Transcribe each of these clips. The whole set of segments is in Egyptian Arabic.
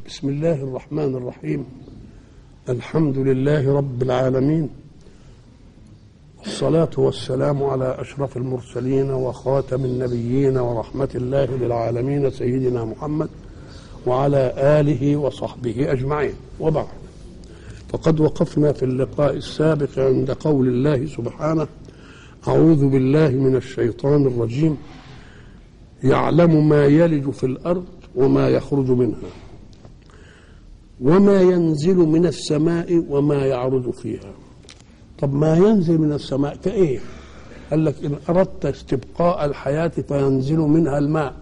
بسم الله الرحمن الرحيم الحمد لله رب العالمين والصلاة والسلام على أشرف المرسلين وخاتم النبيين ورحمة الله للعالمين سيدنا محمد وعلى آله وصحبه أجمعين وبعد فقد وقفنا في اللقاء السابق عند قول الله سبحانه أعوذ بالله من الشيطان الرجيم يعلم ما يلج في الأرض وما يخرج منها وما ينزل من السماء وما يعرج فيها طب ما ينزل من السماء كايه قال لك ان اردت استبقاء الحياه فينزل منها الماء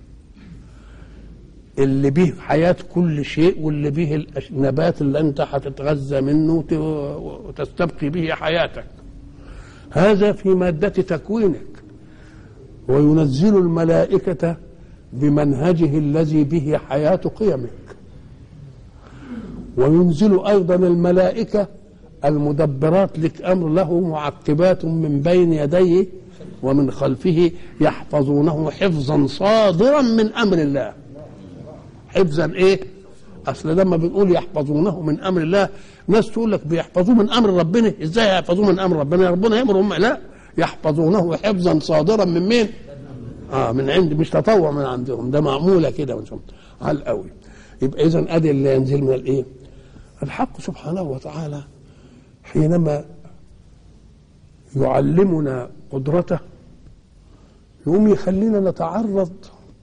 اللي به حياه كل شيء واللي به النبات اللي انت هتتغذى منه وتستبقي به حياتك هذا في ماده تكوينك وينزل الملائكه بمنهجه الذي به حياه قيمك وينزل ايضا الملائكه المدبرات لك امر له معقبات من بين يديه ومن خلفه يحفظونه حفظا صادرا من امر الله حفظا ايه اصل لما بنقول يحفظونه من امر الله ناس تقول لك بيحفظوه من امر ربنا ازاي يحفظوه من امر ربنا ربنا يامرهم لا يحفظونه حفظا صادرا من مين اه من عند مش تطوع من عندهم ده معموله كده من على القوي يبقى اذا ادي اللي ينزل من الايه الحق سبحانه وتعالى حينما يعلمنا قدرته يقوم يخلينا نتعرض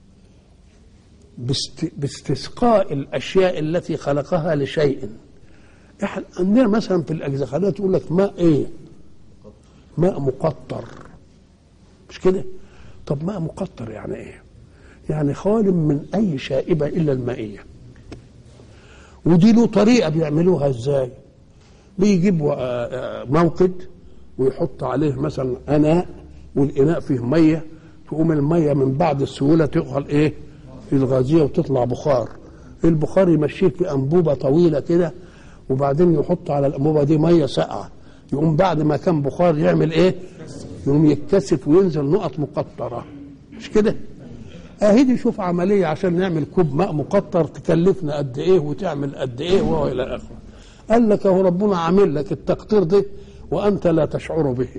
باستسقاء الاشياء التي خلقها لشيء احنا عندنا مثلا في الاجزخانات تقول لك ماء ايه ماء مقطر مش كده طب ماء مقطر يعني ايه يعني خال من اي شائبه الا المائيه ودي له طريقه بيعملوها ازاي بيجيب موقد ويحط عليه مثلا اناء والاناء فيه ميه تقوم الميه من بعد السهوله تدخل ايه الغازيه وتطلع بخار البخار يمشيه في انبوبه طويله كده وبعدين يحط على الانبوبه دي ميه ساقعه يقوم بعد ما كان بخار يعمل ايه يقوم يتكثف وينزل نقط مقطره مش كده اهي دي شوف عمليه عشان نعمل كوب ماء مقطر تكلفنا قد ايه وتعمل قد ايه والى اخره قال لك اهو ربنا عامل لك التقطير ده وانت لا تشعر به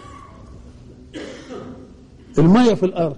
الميه في الارض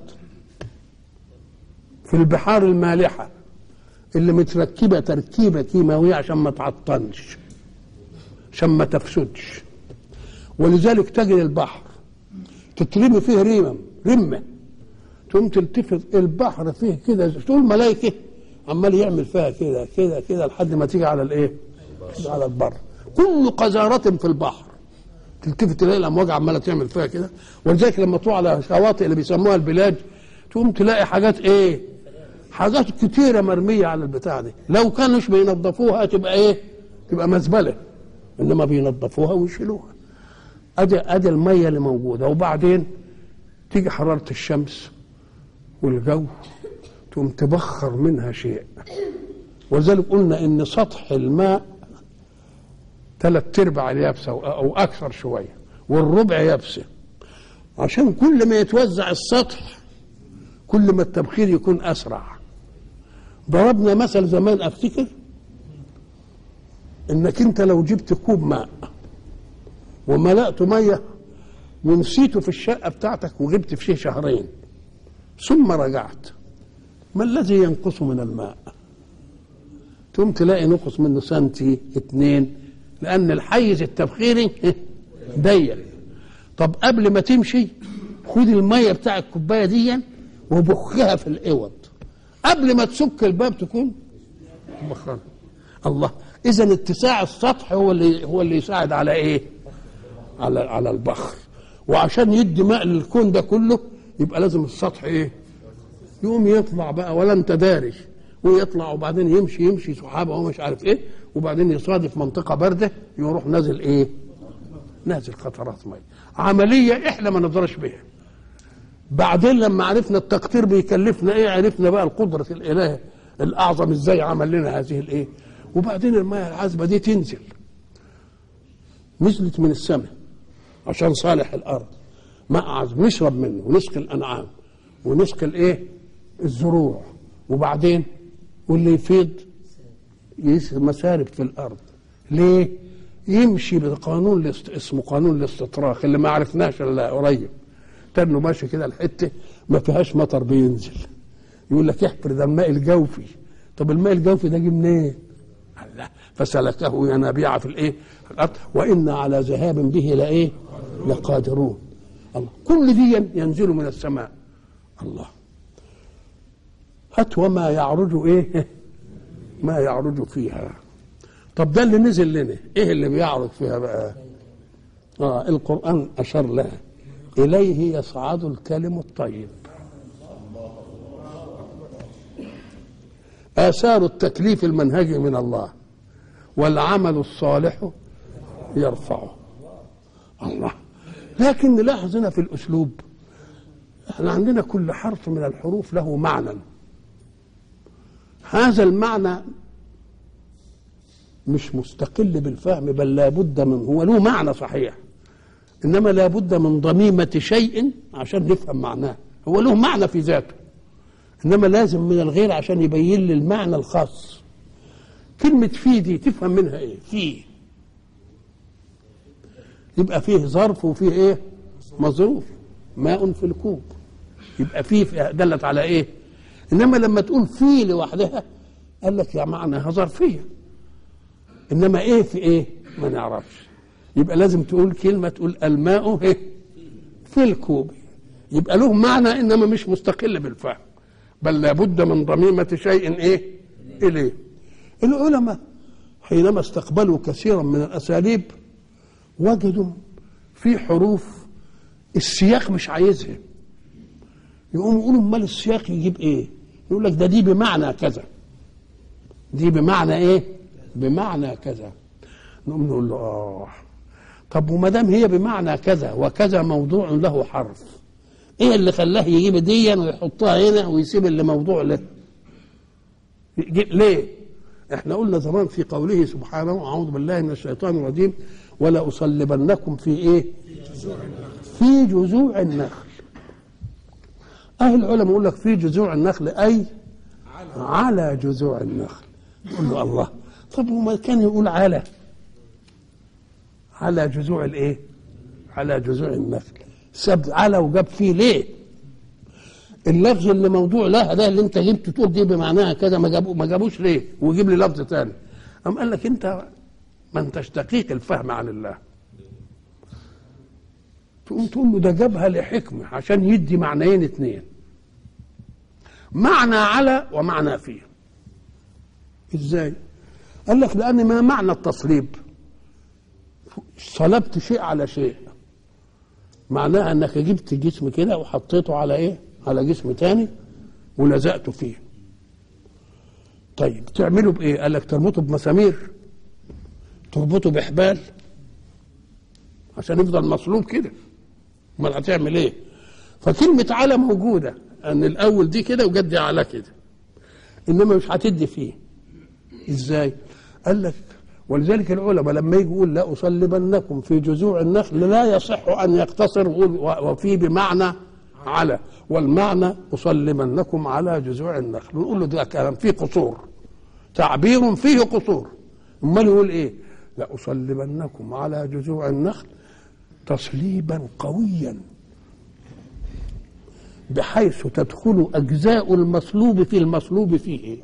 في البحار المالحه اللي متركبه تركيبه كيماويه عشان ما تعطنش عشان ما تفسدش ولذلك تجد البحر تترمي فيه ريمه رمه تقوم تلتفت البحر فيه كده تقول ملائكه عمال يعمل فيها كده كده كده لحد ما تيجي على الايه؟ على البر كل قذارة في البحر تلتفت تلاقي الامواج عماله تعمل فيها كده ولذلك لما تروح على شواطئ اللي بيسموها البلاد تقوم تلاقي حاجات ايه؟ حاجات كتيره مرميه على البتاع دي لو كانوش بينظفوها تبقى ايه؟ تبقى مزبله انما بينظفوها ويشيلوها ادي ادي الميه اللي موجوده وبعدين تيجي حراره الشمس والجو تقوم تبخر منها شيء ولذلك قلنا ان سطح الماء ثلاث ارباع اليابسه او اكثر شويه والربع يابسه عشان كل ما يتوزع السطح كل ما التبخير يكون اسرع ضربنا مثل زمان افتكر انك انت لو جبت كوب ماء وملأته ميه ونسيته في الشقه بتاعتك وغبت فيه شهرين ثم رجعت ما الذي ينقص من الماء تقوم تلاقي نقص منه سنتي اتنين لان الحيز التبخيري ضيق طب قبل ما تمشي خد الميه بتاع الكوبايه دي وبخها في الاوض قبل ما تسك الباب تكون مبخره الله اذا اتساع السطح هو اللي هو اللي يساعد على ايه على على البخر وعشان يدي ماء للكون ده كله يبقى لازم السطح ايه يقوم يطلع بقى ولا انت داري ويطلع وبعدين يمشي يمشي سحابه وهو مش عارف ايه وبعدين يصادف منطقه بارده يروح نازل ايه؟ نازل قطرات ميه عمليه احنا ما نقدرش بها بعدين لما عرفنا التقطير بيكلفنا ايه عرفنا بقى القدره الاله الاعظم ازاي عمل لنا هذه الايه وبعدين الميه العذبه دي تنزل نزلت من السماء عشان صالح الارض ماء عذب نشرب منه ونسقي الانعام ونسقي الايه الزروع وبعدين واللي يفيض مسارب في الارض ليه يمشي بقانون الاست... اسمه قانون الاستطراق اللي ما عرفناش الا قريب تنه ماشي كده الحته ما فيهاش مطر بينزل يقول لك احفر ده الماء الجوفي طب الماء الجوفي ده جه منين؟ الله فسلكه ينابيع في الايه؟ في الارض وان على ذهاب به لايه؟ لقادرون الله كل دي ينزل من السماء الله هات وما يعرج ايه؟ ما يعرج فيها طب ده اللي نزل لنا ايه اللي بيعرج فيها بقى؟ اه القران اشار لها اليه يصعد الكلم الطيب آثار التكليف المنهجي من الله والعمل الصالح يرفعه الله لكن نلاحظ هنا في الأسلوب احنا عندنا كل حرف من الحروف له معنى هذا المعنى مش مستقل بالفهم بل لابد من هو له معنى صحيح انما لابد من ضميمه شيء عشان نفهم معناه هو له معنى في ذاته انما لازم من الغير عشان يبين لي المعنى الخاص كلمة في دي تفهم منها ايه في يبقى فيه ظرف وفيه ايه مظروف ماء في الكوب يبقى فيه دلت على ايه انما لما تقول في لوحدها قال لك يا معناها ظرفية انما ايه في ايه ما نعرفش يبقى لازم تقول كلمة تقول الماء ايه في الكوب يبقى له معنى انما مش مستقل بالفهم بل لابد من ضميمة شيء ايه اليه العلماء حينما استقبلوا كثيرا من الاساليب وجدوا في حروف السياق مش عايزها يقوموا يقولوا امال السياق يجيب ايه يقول لك ده دي بمعنى كذا دي بمعنى ايه بمعنى كذا نقوم نقول له اه طب وما دام هي بمعنى كذا وكذا موضوع له حرف ايه اللي خلاه يجيب ديا ويحطها هنا ويسيب اللي موضوع له ليه احنا قلنا زمان في قوله سبحانه اعوذ بالله من الشيطان الرجيم ولا اصلبنكم في ايه في جذوع النخل اهل العلماء يقول لك في جذوع النخل اي على جذوع النخل يقول له الله طب وما كان يقول على على جذوع الايه على جذوع النخل ساب على وجاب فيه ليه اللفظ اللي موضوع لها ده اللي انت جبت تقول دي بمعناها كذا ما جابو ما جابوش ليه ويجيب لي لفظ تاني قام قال لك انت ما انتش دقيق الفهم عن الله تقوم تقول له ده جابها لحكمه عشان يدي معنيين اتنين معنى على ومعنى فيه ازاي قال لك لان ما معنى التصليب صلبت شيء على شيء معناها انك جبت جسم كده وحطيته على ايه على جسم تاني ولزقته فيه طيب تعمله بايه قال لك تربطه بمسامير تربطه بحبال عشان يفضل مصلوب كده امال هتعمل ايه فكلمة على موجودة ان الاول دي كده وجد على كده انما مش هتدي فيه ازاي قال لك ولذلك العلماء لما يجي يقول لا اصلبنكم في جذوع النخل لا يصح ان يقتصر وفي بمعنى على والمعنى اصلبنكم على جذوع النخل نقول له ده كلام فيه قصور تعبير فيه قصور امال يقول ايه لا اصلبنكم على جذوع النخل تصليبا قويا بحيث تدخل اجزاء المصلوب في المصلوب فيه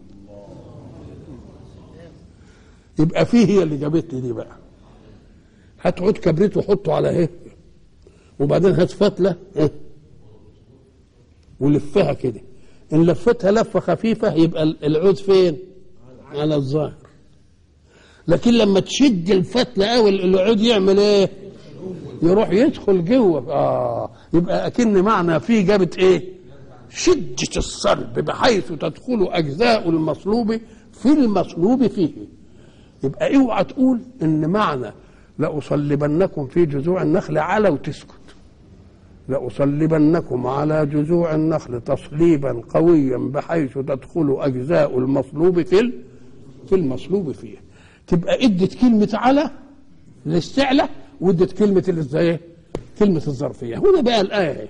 يبقى فيه هي اللي جابت لي دي بقى هات عود كبريت وحطه على ايه وبعدين هات فتله إيه؟ ولفها كده ان لفتها لفه خفيفه يبقى العود فين على الظاهر لكن لما تشد الفتله قوي العود يعمل ايه يروح يدخل جوه اه يبقى اكن معنى فيه جابت ايه شدة الصلب بحيث تدخل اجزاء المصلوب في المصلوب فيه يبقى اوعى تقول ان معنى لأصلبنكم في جذوع النخل على وتسكت لأصلبنكم على جذوع النخل تصليبا قويا بحيث تدخل أجزاء المصلوب في في المصلوب فيه تبقى ادت كلمة على الاستعلى وادت كلمة الازاي كلمة الظرفية هنا بقى الآية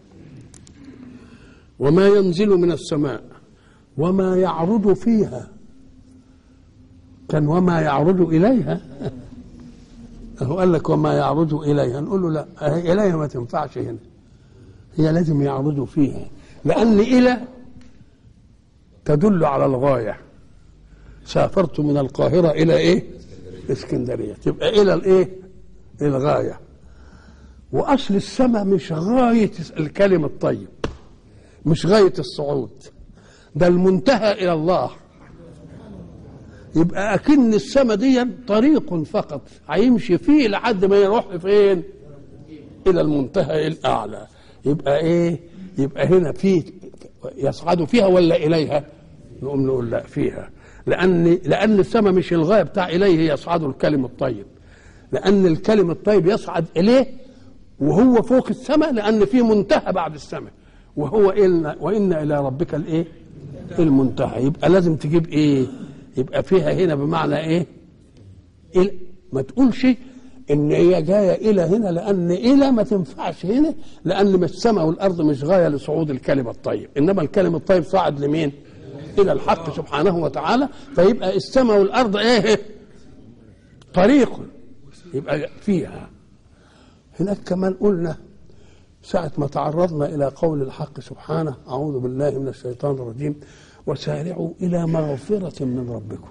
وما ينزل من السماء وما يعرض فيها كان وما يعرج اليها هو قال لك وما يعرج اليها نقول له لا هي اليها ما تنفعش هنا هي لازم يعرجوا فيها لان الى تدل على الغايه سافرت من القاهره الى ايه اسكندريه تبقى الى الايه الغايه واصل السماء مش غايه الكلم الطيب مش غايه الصعود ده المنتهى الى الله يبقى اكن السماء دي طريق فقط هيمشي فيه لحد ما يروح فين الى المنتهى الاعلى يبقى ايه يبقى هنا في يصعد فيها ولا اليها نقوم نقول لا فيها لان لان السماء مش الغايه بتاع اليه يصعد الكلم الطيب لان الكلم الطيب يصعد اليه وهو فوق السماء لان في منتهى بعد السماء وهو إلنا وان الى ربك الايه المنتهى يبقى لازم تجيب ايه يبقى فيها هنا بمعنى ايه إل ما تقولش ان هي جايه الى هنا لان الى ما تنفعش هنا لان السماء والارض مش غايه لصعود الكلمه الطيب انما الكلمه الطيب صعد لمين الى الحق سبحانه وتعالى فيبقى السماء والارض ايه طريق يبقى فيها هناك كمان قلنا ساعة ما تعرضنا إلى قول الحق سبحانه أعوذ بالله من الشيطان الرجيم وسارعوا إلى مغفرة من ربكم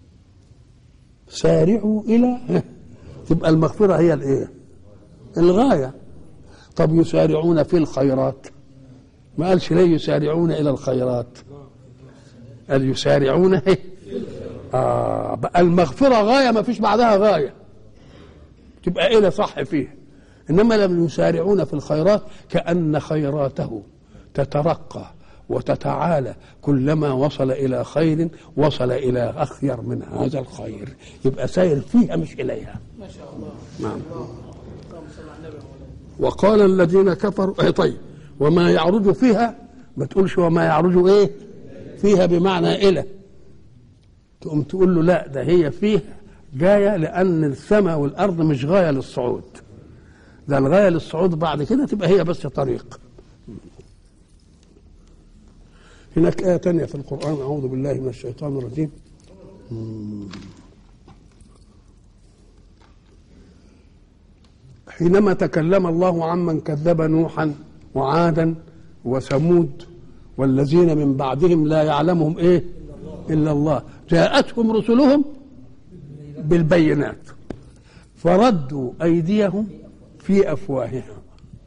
سارعوا إلى تبقى المغفرة هي الإيه الغاية طب يسارعون في الخيرات ما قالش ليه يسارعون إلى الخيرات قال يسارعون إيه آه بقى المغفرة غاية ما فيش بعدها غاية تبقى إلى صح فيه إنما لم يسارعون في الخيرات كأن خيراته تترقى وتتعالى كلما وصل إلى خير وصل إلى أخير من هذا الخير يبقى سير فيها مش إليها ما شاء الله نعم اللهم صل على النبي مولانا وقال الذين كفروا اي طيب وما يعرج فيها ما تقولش وما يعرج ايه فيها بمعنى الى تقوم تقول له لا ده هي فيها جايه لان السماء والارض مش غايه للصعود ده الغايه للصعود بعد كده تبقى هي بس طريق هناك آية تانية في القرآن أعوذ بالله من الشيطان الرجيم حينما تكلم الله عمن كذب نوحا وعادا وثمود والذين من بعدهم لا يعلمهم ايه الا الله جاءتهم رسلهم بالبينات فردوا ايديهم في افواههم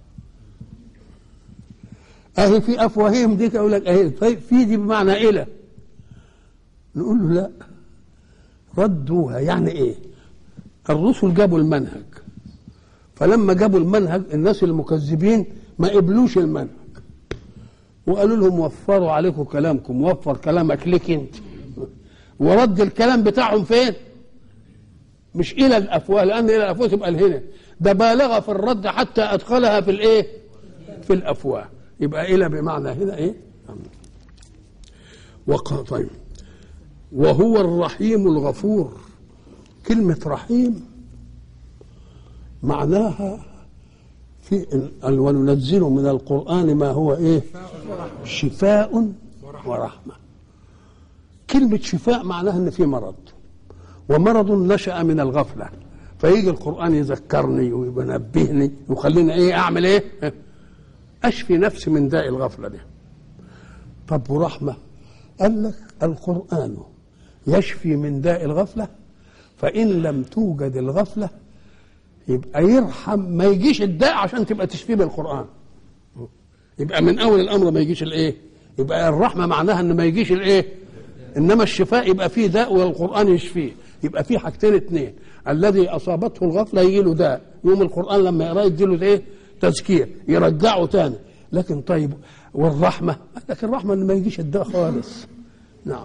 اهي في افواههم دي اقول لك اهي طيب في دي بمعنى الى نقول له لا ردوها يعني ايه الرسل جابوا المنهج فلما جابوا المنهج الناس المكذبين ما قبلوش المنهج وقالوا لهم وفروا عليكم كلامكم وفر كلامك لك انت ورد الكلام بتاعهم فين مش الى الافواه لان الى الافواه تبقى هنا ده بالغ في الرد حتى ادخلها في الايه في الافواه يبقى الى بمعنى هنا ايه وق... طيب وهو الرحيم الغفور كلمة رحيم معناها في قال وننزل من القرآن ما هو ايه شفاء ورحمة كلمة شفاء معناها ان في مرض ومرض نشأ من الغفلة فيجي القرآن يذكرني وينبهني ويخليني ايه اعمل ايه اشفي نفسي من داء الغفلة دي طب ورحمة قال لك القرآن يشفي من داء الغفلة فإن لم توجد الغفلة يبقى يرحم ما يجيش الداء عشان تبقى تشفيه بالقرآن يبقى من أول الأمر ما يجيش الإيه يبقى الرحمة معناها إن ما يجيش الإيه إنما الشفاء يبقى فيه داء والقرآن يشفيه يبقى في حاجتين اتنين الذي أصابته الغفلة يجي له داء يوم القرآن لما يقرأ يدي له إيه تذكير يرجعه تاني لكن طيب والرحمة لكن الرحمة إن ما يجيش الداء خالص نعم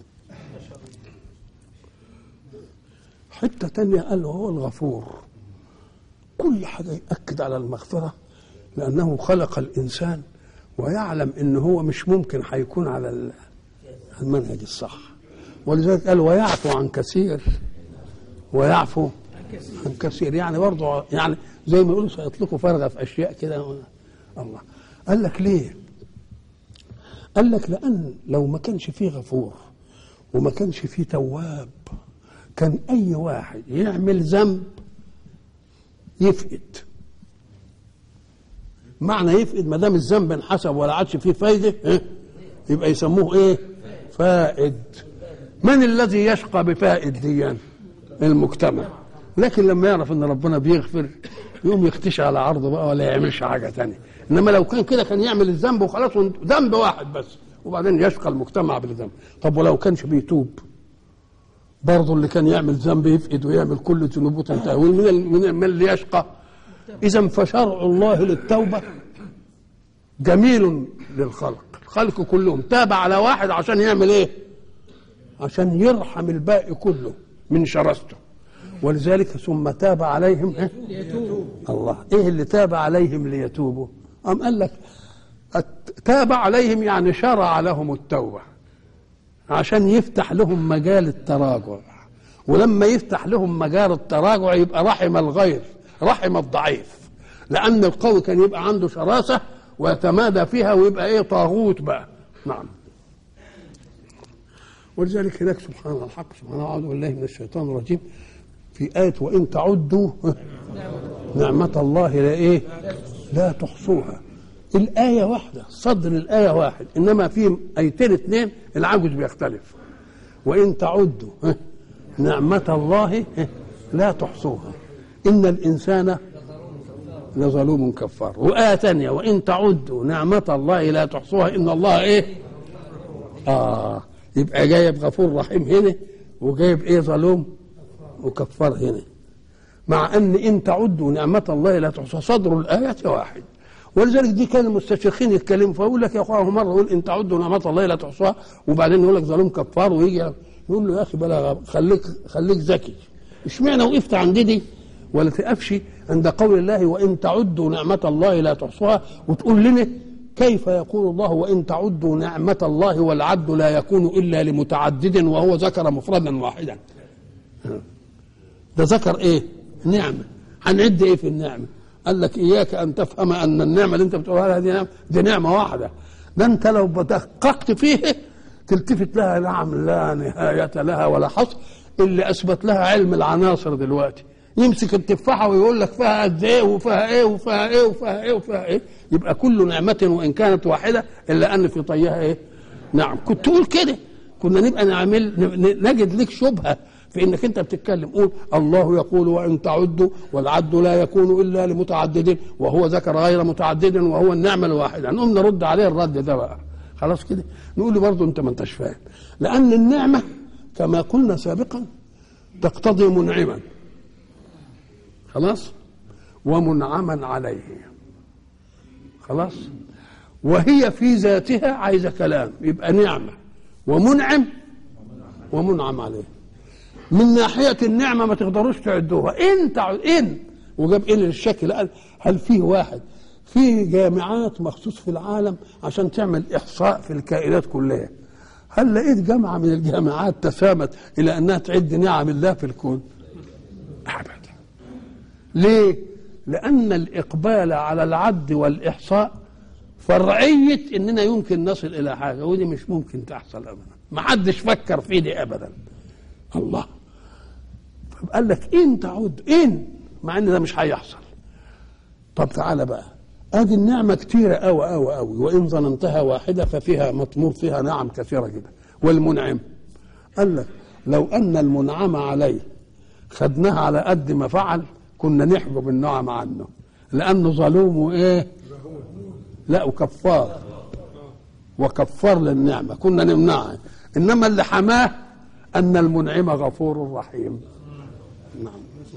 حتة تانية قال له هو الغفور كل حاجة يأكد على المغفرة لأنه خلق الإنسان ويعلم إن هو مش ممكن هيكون على المنهج الصح ولذلك قال ويعفو عن كثير ويعفو عن كثير يعني برضه يعني زي ما يقولوا سيطلقوا فرغة في أشياء كده الله قال لك ليه؟ قال لك لأن لو ما كانش فيه غفور وما كانش فيه تواب كان اي واحد يعمل ذنب يفقد معنى يفقد ما دام الذنب انحسب ولا عادش فيه فايده ها؟ يبقى يسموه ايه فائد من الذي يشقى بفائد دي المجتمع لكن لما يعرف ان ربنا بيغفر يقوم يختشي على عرضه بقى ولا يعملش حاجه تانية انما لو كان كده كان يعمل الذنب وخلاص ذنب واحد بس وبعدين يشقى المجتمع بالذنب طب ولو كانش بيتوب برضه اللي كان يعمل ذنب يفقد ويعمل كل ذنوبه تنتهي ومن ال- من من اللي يشقى اذا فشرع الله للتوبه جميل للخلق الخلق كلهم تاب على واحد عشان يعمل ايه عشان يرحم الباقي كله من شرسته ولذلك ثم تاب عليهم إيه؟ الله ايه اللي تاب عليهم ليتوبوا ام قال لك الت- تاب عليهم يعني شرع لهم التوبه عشان يفتح لهم مجال التراجع ولما يفتح لهم مجال التراجع يبقى رحم الغير رحم الضعيف لان القوي كان يبقى عنده شراسه ويتمادى فيها ويبقى ايه طاغوت بقى نعم ولذلك هناك سبحان الله الحق سبحانه اعوذ بالله من الشيطان الرجيم في آية وإن تعدوا نعمة الله لا إيه لا تحصوها الآية واحدة صدر الآية واحد إنما في آيتين اثنين العجز بيختلف وإن تعدوا نعمة الله لا تحصوها إن الإنسان لظلوم كفار وآية ثانية وإن تعدوا نعمة الله لا تحصوها إن الله إيه آه يبقى جايب غفور رحيم هنا وجايب إيه ظلوم وكفار هنا مع ان ان تعدوا نعمه الله لا تحصى صدر الايات واحد ولذلك دي كان المستشرقين يتكلموا فيقول لك يا اخوان مره يقول ان تعدوا نعمه الله لا تحصاها وبعدين يقول لك ظلوم كفار ويجي يقول له يا اخي بلا خليك خليك ذكي اشمعنى وقفت عند دي ولا تقفش عند قول الله وان تعدوا نعمه الله لا تحصوها وتقول لنا كيف يقول الله وان تعدوا نعمه الله والعد لا يكون الا لمتعدد وهو ذكر مفردا واحدا ده ذكر ايه نعمه هنعد ايه في النعمه قال لك اياك ان تفهم ان النعمه اللي انت بتقولها دي نعمه دي نعمه واحده ده انت لو دققت فيه تلتفت لها نعم لا نهايه لها ولا حصر اللي اثبت لها علم العناصر دلوقتي يمسك التفاحه ويقول لك فيها قد ايه وفيها ايه وفيها ايه وفيها ايه وفيها ايه يبقى كل نعمه وان كانت واحده الا ان في طيها ايه نعم كنت تقول كده كنا نبقى نعمل نجد لك شبهه في انك انت بتتكلم قول الله يقول وان تعدوا والعد لا يكون الا لمتعدد وهو ذكر غير متعدد وهو النعمه الواحده نقوم نرد عليه الرد ده بقى خلاص كده نقول له برضه انت ما انتش فاهم لان النعمه كما قلنا سابقا تقتضي منعما خلاص ومنعما عليه خلاص وهي في ذاتها عايزه كلام يبقى نعمه ومنعم ومنعم عليه من ناحيه النعمه ما تقدروش تعدوها ان تعد ان وجاب ان للشكل قال هل فيه واحد في جامعات مخصوص في العالم عشان تعمل احصاء في الكائنات كلها هل لقيت جامعه من الجامعات تسامت الى انها تعد نعم الله في الكون ابدا ليه لان الاقبال على العد والاحصاء فرعيه اننا يمكن نصل الى حاجه ودي مش ممكن تحصل ابدا ما حدش فكر في دي ابدا الله قال لك ان تعود ان مع ان ده مش هيحصل طب تعالى بقى ادي النعمه كتيره قوي قوي قوي وان ظننتها واحده ففيها مطمور فيها نعم كثيره جدا والمنعم قال لك لو ان المنعم عليه خدناها على قد ما فعل كنا نحجب النعم عنه لانه ظلوم وايه لا وكفار وكفار للنعمه كنا نمنعها انما اللي حماه ان المنعم غفور رحيم نعم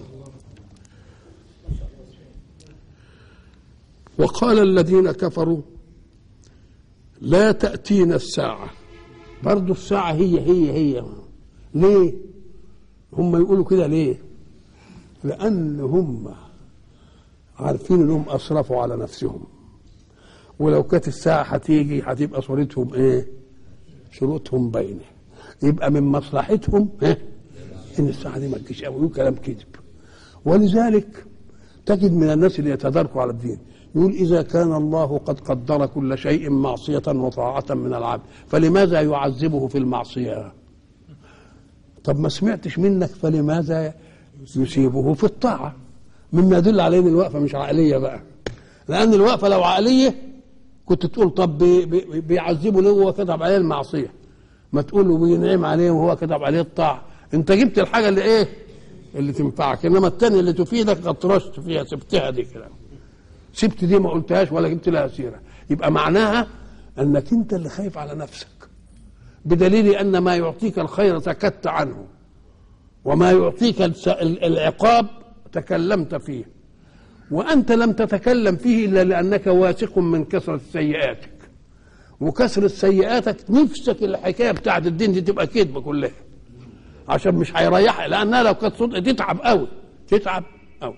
وقال الذين كفروا لا تأتينا الساعة برضو الساعة هي هي هي ليه هم يقولوا كده ليه لأن هم عارفين انهم اسرفوا على نفسهم ولو كانت الساعة هتيجي هتبقى صورتهم ايه شروطهم باينة يبقى من مصلحتهم ايه ان الساعة دي ما تجيش قوي كلام كذب ولذلك تجد من الناس اللي يتداركوا على الدين يقول إذا كان الله قد قدر كل شيء معصية وطاعة من العبد فلماذا يعذبه في المعصية طب ما سمعتش منك فلماذا يسيبه في الطاعة مما يدل على ان الوقفة مش عقلية بقى لأن الوقفة لو عقلية كنت تقول طب بي- بي- بيعذبه ليه وهو كتب عليه المعصية ما تقول له بينعم عليه وهو كتب عليه الطاعة انت جبت الحاجة اللي ايه اللي تنفعك انما التانية اللي تفيدك غطرشت فيها سبتها دي كده سبت دي ما قلتهاش ولا جبت لها سيرة يبقى معناها انك انت اللي خايف على نفسك بدليل ان ما يعطيك الخير سكت عنه وما يعطيك الس- ال- العقاب تكلمت فيه وانت لم تتكلم فيه الا لانك واثق من كثره سيئاتك وكثره سيئاتك نفسك الحكايه بتاعت الدين دي تبقى كذبه كلها عشان مش هيريحك لانها لو كانت صدق تتعب قوي تتعب قوي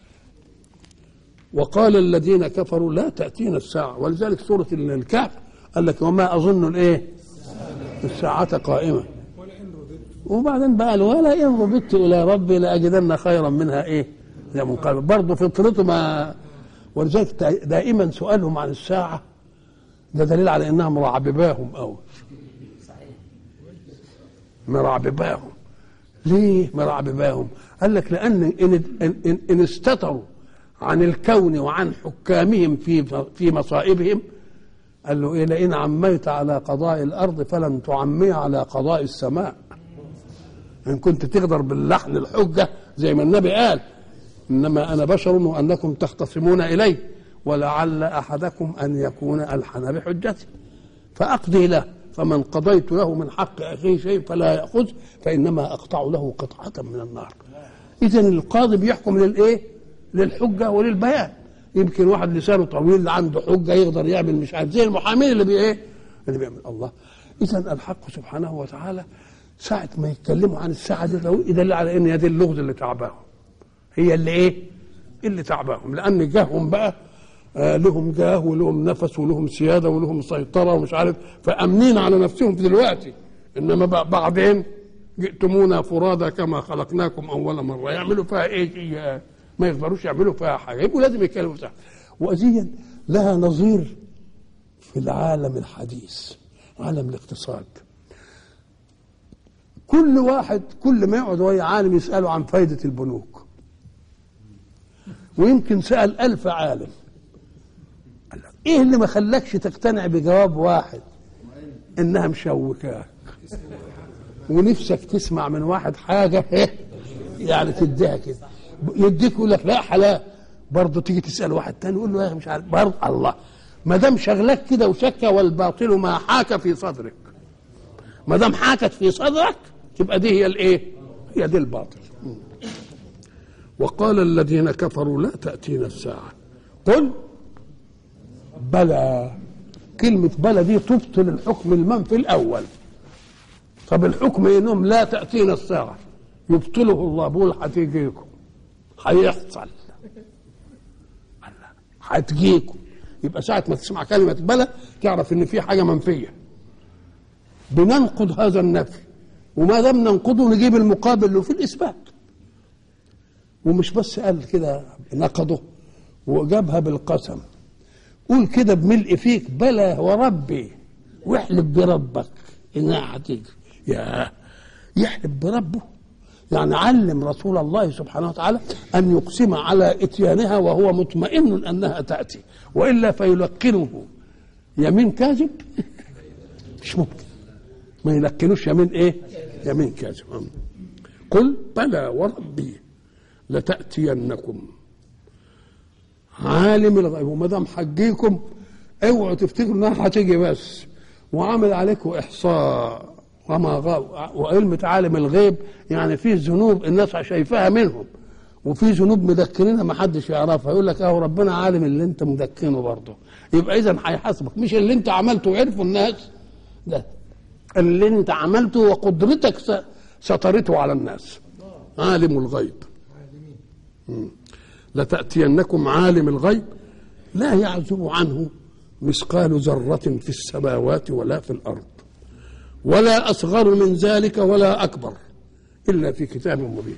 وقال الذين كفروا لا تأتينا الساعة ولذلك سورة الكهف قال لك وما أظن الإيه الساعة قائمة وبعدين بقى قال ولا إن رددت إلى ربي لأجدن خيرا منها إيه يا منقلب برضه فطرته ما ولذلك دائما سؤالهم عن الساعة ده دليل على إنها مرعبباهم أوي مرعبباهم ليه مرعبباهم قال لك لأن إن, إن, إن, إن استتروا عن الكون وعن حكامهم في في مصائبهم قال له إيه لئن عميت على قضاء الأرض فلن تعمي على قضاء السماء إن كنت تقدر باللحن الحجة زي ما النبي قال إنما أنا بشر وأنكم تختصمون إلي ولعل أحدكم أن يكون ألحن بحجتي فأقضي له فمن قضيت له من حق أخيه شيء فلا يأخذ فإنما أقطع له قطعة من النار إذا القاضي بيحكم للإيه للحجة وللبيان يمكن واحد لسانه طويل عنده حجة يقدر يعمل مش عارف زي المحامين اللي بي إيه اللي بيعمل الله إذا الحق سبحانه وتعالى ساعة ما يتكلموا عن الساعة دي يدل على إن هي دي اللغز اللي تعباهم هي اللي إيه اللي تعباهم لأن جاههم بقى آه لهم جاه ولهم نفس ولهم سياده ولهم سيطره ومش عارف فامنين على نفسهم في دلوقتي انما بقى بعدين جئتمونا فرادى كما خلقناكم اول مره يعملوا فيها ايه إيه؟ ما يقدروش يعملوا فيها حاجه يبقوا لازم يتكلموا صح وأزيا لها نظير في العالم الحديث عالم الاقتصاد كل واحد كل ما يقعد وهي عالم يسأله عن فايدة البنوك ويمكن سأل ألف عالم قال له، ايه اللي ما خلاكش تقتنع بجواب واحد انها مشوكاك ونفسك تسمع من واحد حاجه إيه؟ يعني تديها كده يديك يقول لك لا حلال برضه تيجي تسال واحد تاني يقول له يا أخي مش عارف برضه الله ما دام شغلك كده وشك والباطل ما حاك في صدرك ما دام حاكت في صدرك تبقى دي هي الايه؟ هي دي الباطل وقال الذين كفروا لا تأتينا الساعة قل بلى كلمة بلى دي تبطل الحكم المنفي الأول طب الحكم انهم لا تأتينا الساعة يبطله الله بيقول هتيجيكم هيحصل هتجيكم يبقى ساعة ما تسمع كلمة بلى تعرف ان في حاجة منفية بننقض هذا النفي وما دام ننقضه نجيب المقابل له في الإثبات ومش بس قال كده نقضه وجابها بالقسم قول كده بملء فيك بلى وربي واحلف بربك انها هتيجي يا يحلف بربه يعني علم رسول الله سبحانه وتعالى ان يقسم على اتيانها وهو مطمئن انها تاتي والا فيلقنه يمين كاذب مش ممكن ما يلقنوش يمين ايه يمين كاذب قل بلى وربي لتاتينكم عالم الغيب وما دام حجيكم اوعوا تفتكروا انها هتيجي بس وعمل عليكم احصاء وما غاب وعلم عالم الغيب يعني في ذنوب الناس شايفاها منهم وفي ذنوب مدكنينها ما حدش يعرفها يقول لك اهو ربنا عالم اللي انت مدكنه برضه يبقى اذا هيحاسبك مش اللي انت عملته وعرفوا الناس ده اللي انت عملته وقدرتك س- سترته على الناس عالم الغيب مم. لتأتينكم عالم الغيب لا يعزب عنه مثقال ذرة في السماوات ولا في الأرض ولا أصغر من ذلك ولا أكبر إلا في كتاب مبين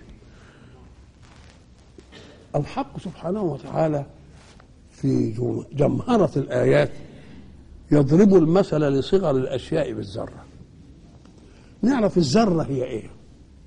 الحق سبحانه وتعالى في جم- جمهرة الآيات يضرب المثل لصغر الأشياء بالذرة نعرف الذرة هي إيه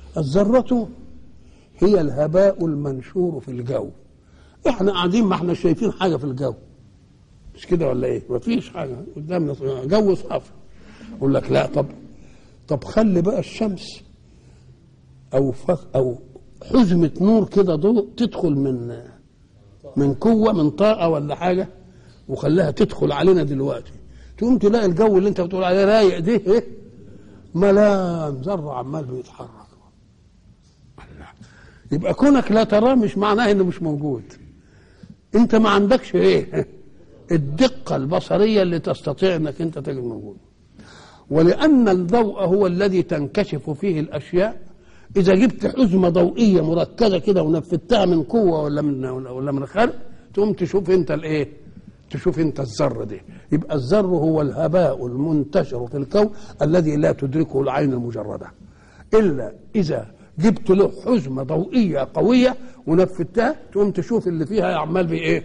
الذرة هي الهباء المنشور في الجو احنا قاعدين ما احنا شايفين حاجة في الجو مش كده ولا ايه ما فيش حاجة قدامنا جو صافي يقول لك لا طب طب خلي بقى الشمس او فخ او حزمة نور كده ضوء تدخل من من قوة من طاقة ولا حاجة وخلاها تدخل علينا دلوقتي تقوم تلاقي الجو اللي انت بتقول عليه رايق ده ايه ملام ذرة عمال بيتحرك الله. يبقى كونك لا تراه مش معناه انه مش موجود انت ما عندكش ايه الدقة البصرية اللي تستطيع انك انت تجد موجود ولأن الضوء هو الذي تنكشف فيه الأشياء إذا جبت حزمة ضوئية مركزة كده ونفذتها من قوة ولا من ولا من خلق تقوم تشوف أنت الإيه؟ تشوف أنت الذرة دي يبقى الذر هو الهباء المنتشر في الكون الذي لا تدركه العين المجردة إلا إذا جبت له حزمة ضوئية قوية ونفذتها تقوم تشوف اللي فيها عمال بإيه؟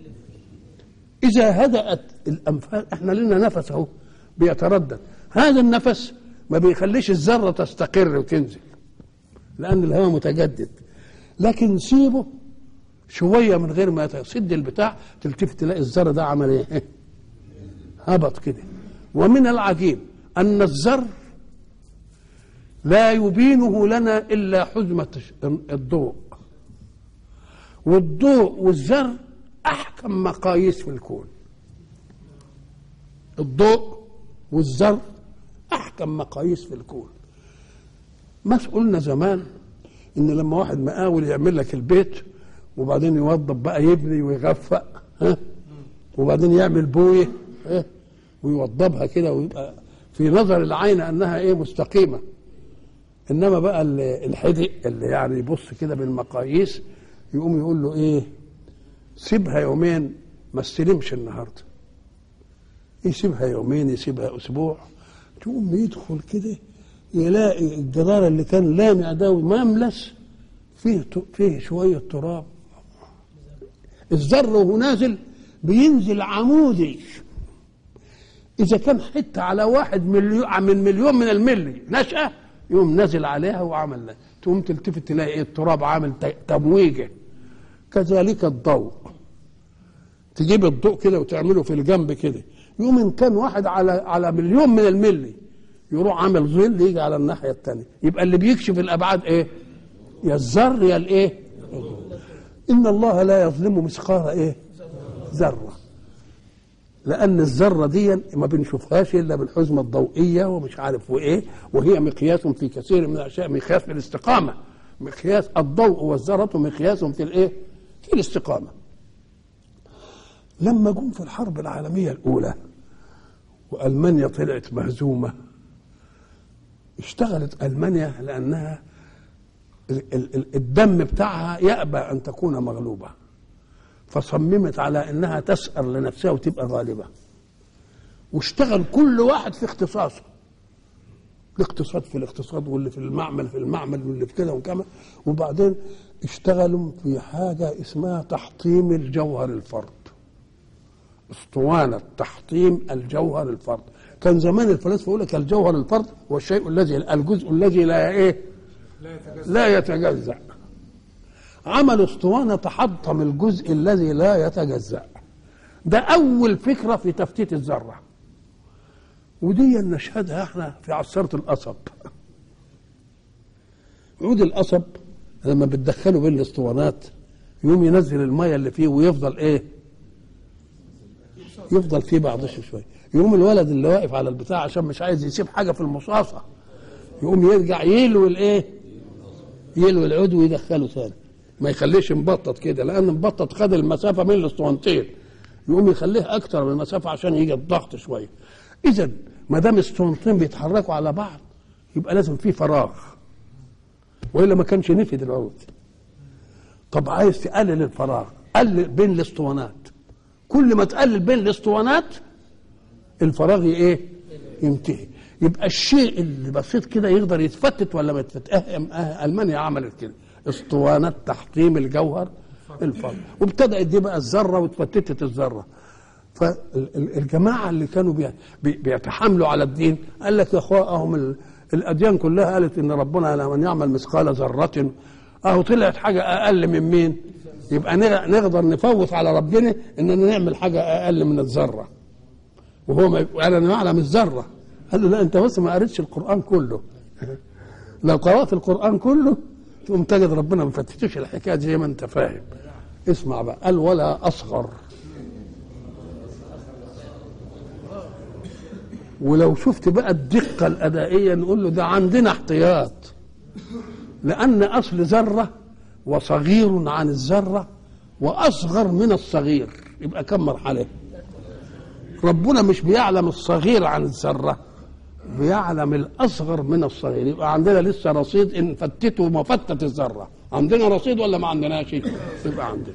إذا هدأت الأنفاس إحنا لنا نفس أهو بيتردد هذا النفس ما بيخليش الذرة تستقر وتنزل لأن الهواء متجدد لكن سيبه شوية من غير ما تسد البتاع تلتفت تلاقي الذرة ده عمل ايه هبط كده ومن العجيب أن الذر لا يبينه لنا إلا حزمة الضوء والضوء والذر أحكم مقاييس في الكون الضوء والذر احكم مقاييس في الكون ما قلنا زمان ان لما واحد مقاول يعمل لك البيت وبعدين يوضب بقى يبني ويغفق ها وبعدين يعمل بويه ها ويوضبها كده ويبقى في نظر العين انها ايه مستقيمه انما بقى الحدق اللي يعني يبص كده بالمقاييس يقوم يقول له ايه سيبها يومين ما استلمش النهارده يسيبها يومين يسيبها اسبوع تقوم يدخل كده يلاقي الجدار اللي كان لامع ده ومملس فيه فيه شويه تراب الذر وهو نازل بينزل عمودي اذا كان حته على واحد مليون من مليون من الملي نشأة يقوم نازل عليها وعمل تقوم تلتفت تلاقي ايه التراب عامل تمويجه كذلك الضوء تجيب الضوء كده وتعمله في الجنب كده يوم ان كان واحد على على مليون من الملي يروح عامل ظل يجي على الناحيه الثانيه يبقى اللي بيكشف الابعاد ايه يا الذر يا الايه ان الله لا يظلم مثقال ايه ذره لان الذره دي ما بنشوفهاش الا بالحزمه الضوئيه ومش عارف وايه وهي مقياس في كثير من الاشياء مقياس في الاستقامه مقياس الضوء والذره مقياس في الايه في الاستقامه لما جم في الحرب العالميه الاولى والمانيا طلعت مهزومه اشتغلت المانيا لانها الدم بتاعها يأبى ان تكون مغلوبه فصممت على انها تسأر لنفسها وتبقى غالبه واشتغل كل واحد في اختصاصه الاقتصاد في الاقتصاد واللي في المعمل في المعمل واللي في كده وكذا وبعدين اشتغلوا في حاجه اسمها تحطيم الجوهر الفرد اسطوانه تحطيم الجوهر الفرد كان زمان الفلاسفه يقول لك الجوهر الفرد هو الشيء الذي الجزء الذي لا ايه لا يتجزأ لا يتجزأ عملوا اسطوانه تحطم الجزء الذي لا يتجزأ ده اول فكره في تفتيت الذره ودي نشهدها احنا في عصاره القصب عود القصب لما بتدخله بين الاسطوانات يقوم ينزل الميه اللي فيه ويفضل ايه يفضل فيه بعضش شويه يقوم الولد اللي واقف على البتاع عشان مش عايز يسيب حاجه في المصاصه يقوم يرجع يلوي الايه يلوي العود ويدخله ثاني ما يخليش مبطط كده لان مبطط خد المسافه بين الاسطوانتين يقوم يخليه اكتر من المسافه عشان يجي الضغط شويه اذا ما دام الاسطوانتين بيتحركوا على بعض يبقى لازم في فراغ والا ما كانش نفد العود طب عايز تقلل الفراغ قلل بين الاسطوانات كل ما تقلل بين الاسطوانات الفراغ ايه ينتهي يبقى الشيء اللي بسيط كده يقدر يتفتت ولا ما يتفتت أه أه المانيا عملت كده اسطوانات تحطيم الجوهر الفرد وابتدات دي بقى الذره واتفتتت الذره فالجماعه اللي كانوا بي بي بيتحاملوا على الدين قال لك يا اخوانهم الاديان كلها قالت ان ربنا لمن يعمل مثقال ذره اهو طلعت حاجه اقل من مين يبقى نغ- نقدر نفوت على ربنا اننا نعمل حاجه اقل من الذره وهو ما قال انا اعلم الذره قال له لا انت بس ما قريتش القران كله لو قرات القران كله تقوم تجد ربنا ما فتشتش الحكايه دي زي ما انت فاهم اسمع بقى قال ولا اصغر ولو شفت بقى الدقه الادائيه نقول له ده عندنا احتياط لان اصل ذره وصغير عن الذره واصغر من الصغير يبقى كم مرحله ربنا مش بيعلم الصغير عن الذره بيعلم الاصغر من الصغير يبقى عندنا لسه رصيد ان فتته مفتت الذره عندنا رصيد ولا ما عندناش يبقى عندنا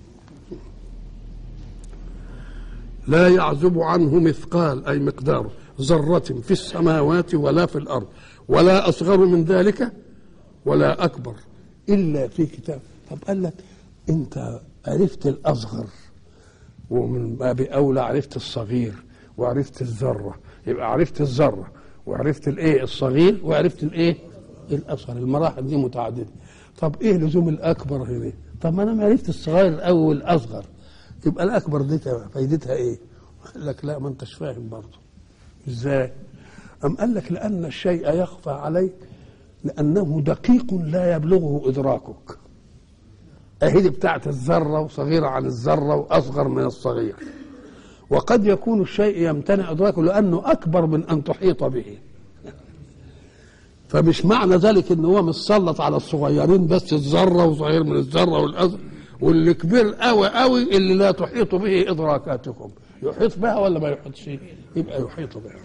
لا يعزب عنه مثقال اي مقدار ذره في السماوات ولا في الارض ولا اصغر من ذلك ولا اكبر الا في كتاب طب قال لك انت عرفت الاصغر ومن باب اولى عرفت الصغير وعرفت الذره يبقى عرفت الذره وعرفت الايه الصغير وعرفت الايه الاصغر المراحل دي متعدده طب ايه لزوم الاكبر هنا طب ما انا ما عرفت الصغير الاول والاصغر يبقى الاكبر دي فايدتها ايه قال لك لا ما انتش فاهم برضه ازاي ام قال لك لان الشيء يخفى عليك لانه دقيق لا يبلغه ادراكك اهي دي بتاعت الذره وصغيره عن الذره واصغر من الصغير وقد يكون الشيء يمتنع ادراكه لانه اكبر من ان تحيط به فمش معنى ذلك ان هو متسلط على الصغيرين بس الذره وصغير من الذره والاصغر واللي كبير قوي قوي اللي لا تحيط به ادراكاتكم يحيط بها ولا ما يحيطش يبقى يحيط بها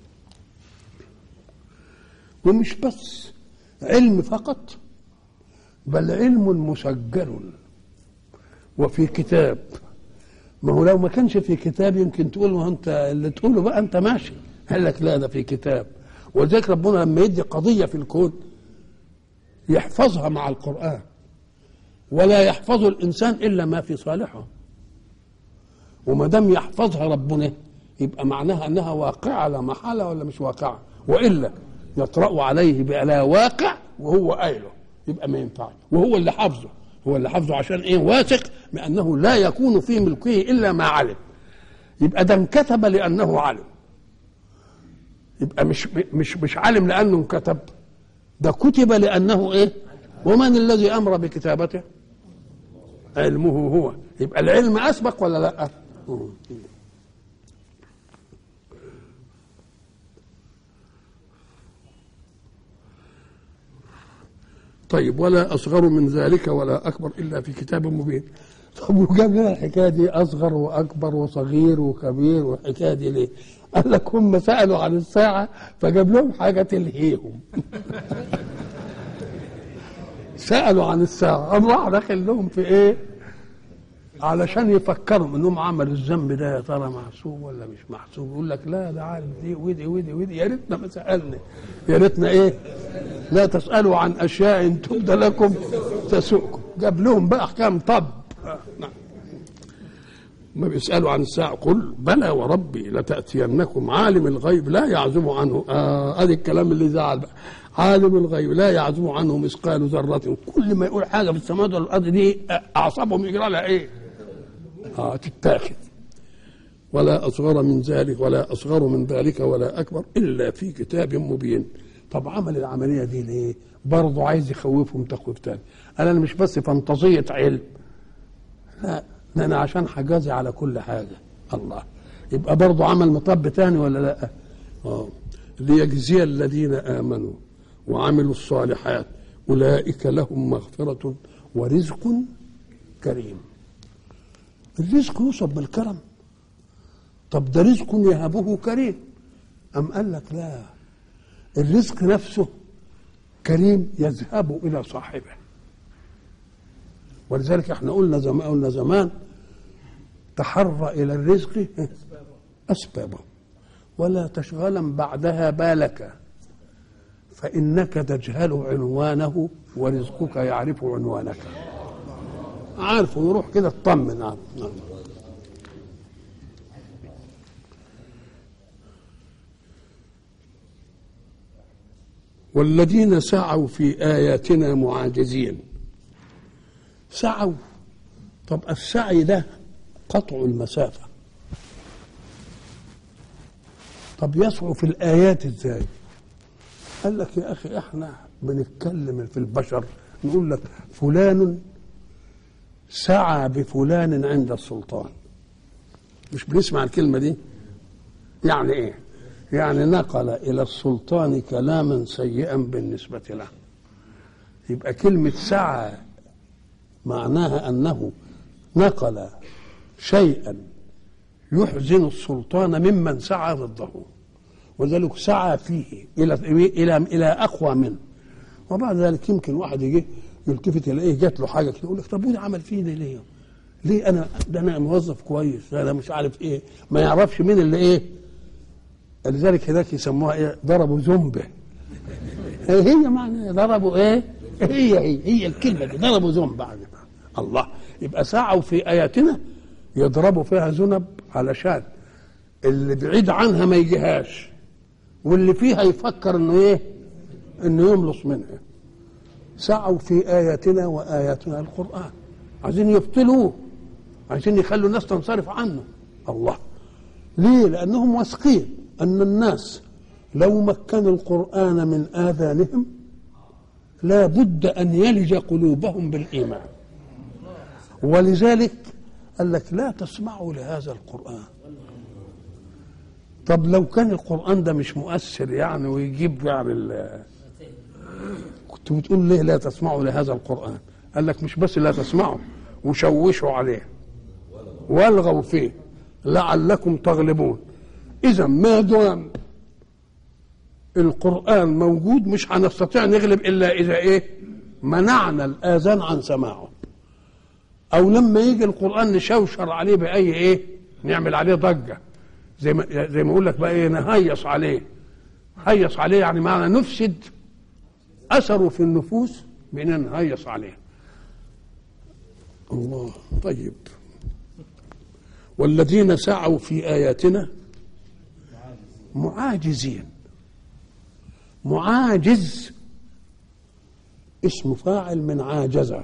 ومش بس علم فقط بل علم مسجل وفي كتاب ما هو لو ما كانش في كتاب يمكن تقول ما انت اللي تقوله بقى انت ماشي قال لك لا ده في كتاب ولذلك ربنا لما يدي قضيه في الكون يحفظها مع القران ولا يحفظ الانسان الا ما في صالحه وما دام يحفظها ربنا يبقى معناها انها واقعه لا محاله ولا مش واقعه والا يطرأ عليه بلا واقع وهو قايله يبقى ما ينفعش وهو اللي حافظه هو اللي حافظه عشان ايه واثق بانه لا يكون في ملكه الا ما علم يبقى ده انكتب لانه علم يبقى مش مش مش عالم لانه انكتب ده كتب لانه ايه ومن الذي امر بكتابته علمه هو يبقى العلم اسبق ولا لا طيب ولا اصغر من ذلك ولا اكبر الا في كتاب مبين طب وجاب لنا الحكايه دي اصغر واكبر وصغير وكبير والحكايه دي ليه؟ قال لك هم سالوا عن الساعه فجاب لهم حاجه تلهيهم سالوا عن الساعه قام راح داخل لهم في ايه؟ علشان يفكروا انهم عملوا الذنب ده يا ترى محسوب ولا مش محسوب يقول لك لا ده عارف دي ودي ودي ودي يا ريتنا ما سالنا يا ريتنا ايه لا تسالوا عن اشياء ان تبد لكم تسؤكم جاب لهم بقى احكام طب نعم ما بيسالوا عن الساعه قل بلى وربي لتاتينكم عالم الغيب لا يعزم عنه اه ادي الكلام اللي زعل بقى عالم الغيب لا يعزم عنه مثقال ذره كل ما يقول حاجه في السماوات والارض دي اعصابهم يجرى لها ايه؟ اه تتاخذ ولا اصغر من ذلك ولا اصغر من ذلك ولا اكبر الا في كتاب مبين طب عمل العمليه دي ليه؟ برضه عايز يخوفهم تخويف تاني قال انا مش بس فانتازيه علم لا ده انا عشان حجازي على كل حاجه الله يبقى برضه عمل مطب تاني ولا لا؟ اه ليجزي الذين امنوا وعملوا الصالحات اولئك لهم مغفره ورزق كريم الرزق يوصف بالكرم طب ده رزق يهبه كريم أم قال لك لا الرزق نفسه كريم يذهب إلى صاحبه ولذلك احنا قلنا زمان قلنا زمان تحرى إلى الرزق أسبابه ولا تشغلا بعدها بالك فإنك تجهل عنوانه ورزقك يعرف عنوانك عارفه يروح كده اطمن عنه نعم. والذين سعوا في آياتنا معاجزين سعوا طب السعي ده قطع المسافة طب يسعوا في الآيات ازاي قال لك يا أخي احنا بنتكلم في البشر نقول لك فلان سعى بفلان عند السلطان مش بنسمع الكلمة دي يعني ايه يعني نقل إلى السلطان كلاما سيئا بالنسبة له يبقى كلمة سعى معناها أنه نقل شيئا يحزن السلطان ممن سعى ضده وذلك سعى فيه إلى إلى إلى أقوى منه وبعد ذلك يمكن واحد يجي يلتفت يلاقيه جات له حاجه كده يقول لك طب وده عمل فيني ليه؟ ليه انا ده انا موظف كويس انا مش عارف ايه ما يعرفش مين اللي ايه لذلك هناك يسموها ايه ضربوا زنبه هي معنى ضربوا ايه هي هي هي الكلمه دي ضربوا ذنب بعد الله يبقى سعوا في اياتنا يضربوا فيها ذنب علشان اللي بعيد عنها ما يجيهاش واللي فيها يفكر انه ايه انه يملص منها سعوا في اياتنا واياتنا القران عايزين يبطلوه عايزين يخلوا الناس تنصرف عنه الله ليه لانهم واثقين ان الناس لو مكنوا القران من اذانهم لا بد ان يلج قلوبهم بالايمان ولذلك قال لك لا تسمعوا لهذا القران طب لو كان القران ده مش مؤثر يعني ويجيب يعني ال- كنت بتقول ليه لا تسمعوا لهذا القران قال لك مش بس لا تسمعوا وشوشوا عليه والغوا فيه لعلكم تغلبون اذا ما دام القران موجود مش هنستطيع نغلب الا اذا ايه منعنا الاذان عن سماعه او لما يجي القران نشوشر عليه باي ايه نعمل عليه ضجه زي ما زي ما اقول لك بقى ايه نهيص عليه هيص عليه يعني معنى نفسد اثره في النفوس بان نهيص عليه الله طيب والذين سعوا في اياتنا معاجزين معاجز اسم فاعل من عاجزه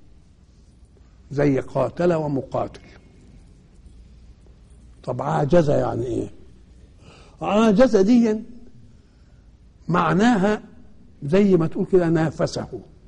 زي قاتل ومقاتل طب عاجزه يعني ايه عاجزه دي معناها زي ما تقول كده نافسه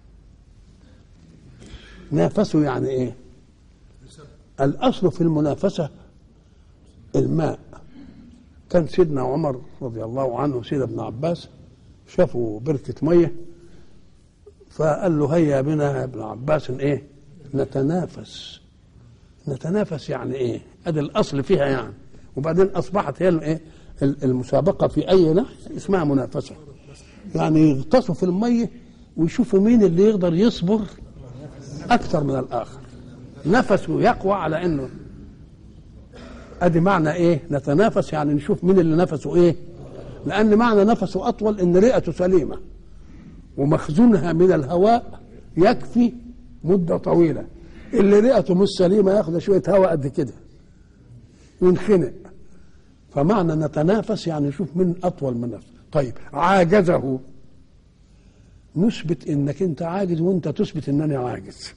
نافسه يعني ايه الاصل في المنافسه الماء كان سيدنا عمر رضي الله عنه وسيدنا ابن عباس شافوا بركه ميه فقال له هيا بنا يا ابن عباس ايه نتنافس نتنافس يعني ايه ادي الاصل فيها يعني وبعدين اصبحت هي الايه المسابقه في اي ناحيه اسمها منافسه يعني يغطسوا في الميه ويشوفوا مين اللي يقدر يصبر اكثر من الاخر نفسه يقوى على انه ادي معنى ايه نتنافس يعني نشوف مين اللي نفسه ايه لان معنى نفسه اطول ان رئته سليمه ومخزونها من الهواء يكفي مده طويله اللي رئته مش سليمه ياخد شويه هواء قد كده وينخنق فمعنى نتنافس يعني نشوف مين اطول من نفسه طيب عاجزه نثبت انك انت عاجز وانت تثبت انني عاجز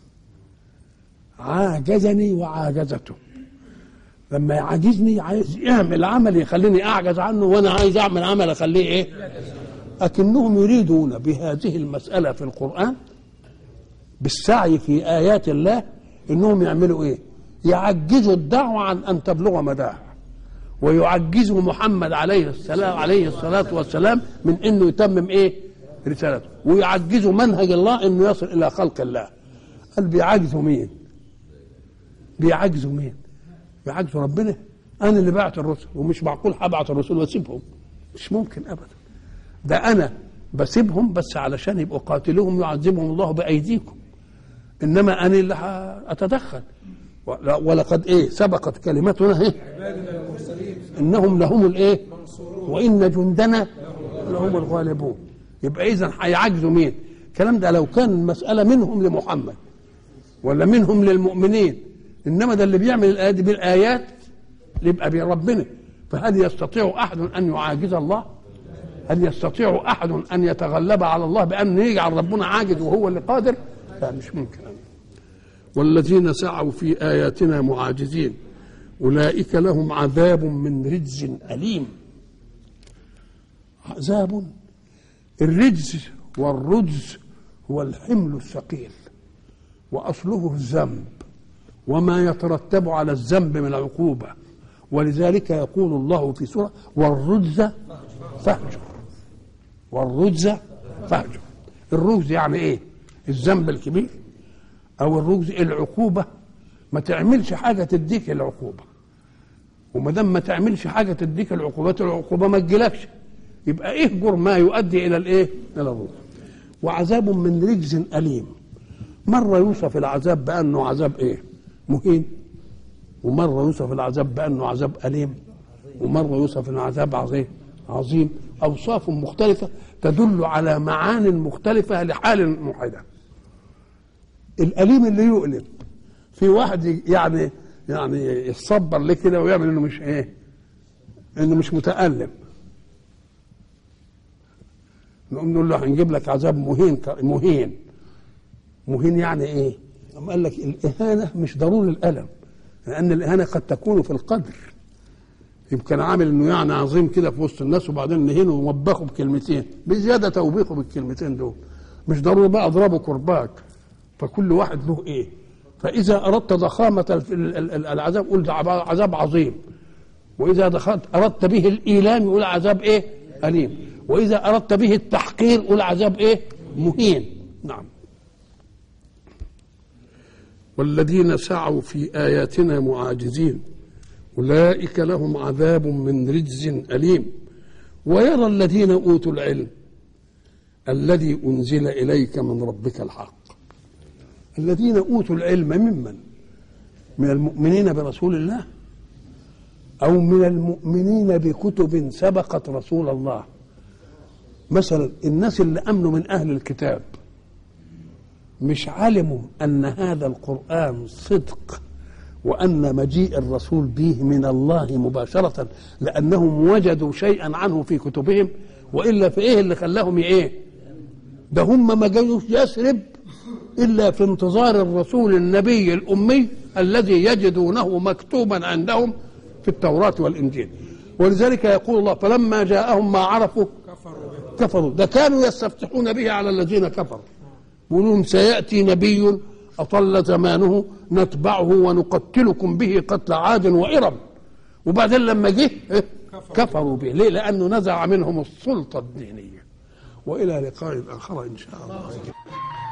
عاجزني وعاجزته لما يعاجزني عايز يعمل عمل يخليني اعجز عنه وانا عايز اعمل عمل اخليه ايه لكنهم يريدون بهذه المساله في القران بالسعي في ايات الله انهم يعملوا ايه يعجزوا الدعوه عن ان تبلغ مداها ويعجزوا محمد عليه السلام عليه الصلاه والسلام من انه يتمم ايه رسالته ويعجزوا منهج الله انه يصل الى خلق الله قال بيعجزوا مين بيعجزوا مين بيعجزوا ربنا انا اللي بعت الرسل ومش معقول هبعت الرسل واسيبهم مش ممكن ابدا ده انا بسيبهم بس علشان يبقوا قاتلوهم يعذبهم الله بايديكم انما انا اللي اتدخل ولقد ايه سبقت كلمتنا ايه انهم لهم الايه وان جندنا لهم الغالبون يبقى اذا هيعجزوا مين الكلام ده لو كان المساله منهم لمحمد ولا منهم للمؤمنين انما ده اللي بيعمل الايات بالايات يبقى بربنا فهل يستطيع احد ان يعاجز الله هل يستطيع احد ان يتغلب على الله بان يجعل ربنا عاجز وهو اللي قادر لا مش ممكن والذين سعوا في اياتنا معاجزين اولئك لهم عذاب من رجز اليم عذاب الرجز والرجز هو الحمل الثقيل واصله الذنب وما يترتب على الذنب من عقوبه ولذلك يقول الله في سوره والرجز فاهجر والرجز فاهجر الرجز يعني ايه الذنب الكبير او الرجز العقوبه ما تعملش حاجه تديك العقوبه وما دام ما تعملش حاجه تديك العقوبات العقوبه ما تجيلكش يبقى اهجر ما يؤدي الى الايه الى الرجز وعذاب من رجز اليم مره يوصف العذاب بانه عذاب ايه مهين ومره يوصف العذاب بانه عذاب اليم ومره يوصف انه عذاب عظيم عظيم اوصاف مختلفه تدل على معان مختلفه لحال موحده الاليم اللي يؤلم في واحد يعني يعني يتصبر ليه كده ويعمل انه مش ايه انه مش متالم نقوم نقول له هنجيب لك عذاب مهين مهين مهين يعني ايه؟ قام قال لك الاهانه مش ضروري الالم لان الاهانه قد تكون في القدر يمكن عامل انه يعني عظيم كده في وسط الناس وبعدين نهينه ووبخه بكلمتين بزياده توبيخه بالكلمتين دول مش ضروري بقى اضربه كرباك فكل واحد له ايه فاذا اردت ضخامه العذاب قول ده عذاب عظيم واذا دخلت اردت به الايلام يقول عذاب ايه اليم واذا اردت به التحقير قول عذاب ايه مهين نعم والذين سعوا في اياتنا معاجزين اولئك لهم عذاب من رجز اليم ويرى الذين اوتوا العلم الذي انزل اليك من ربك الحق الذين اوتوا العلم ممن من المؤمنين برسول الله او من المؤمنين بكتب سبقت رسول الله مثلا الناس اللي امنوا من اهل الكتاب مش علموا ان هذا القران صدق وان مجيء الرسول به من الله مباشره لانهم وجدوا شيئا عنه في كتبهم والا في ايه اللي خلاهم ايه ده هم ما جاوش يثرب الا في انتظار الرسول النبي الامي الذي يجدونه مكتوبا عندهم في التوراه والانجيل ولذلك يقول الله فلما جاءهم ما عرفوا كفروا ده كانوا يستفتحون به على الذين كفروا يقولون سياتي نبي اطل زمانه نتبعه ونقتلكم به قتل عاد وارم وبعدين لما جه كفروا به ليه لانه نزع منهم السلطه الدينيه والى لقاء اخر ان شاء الله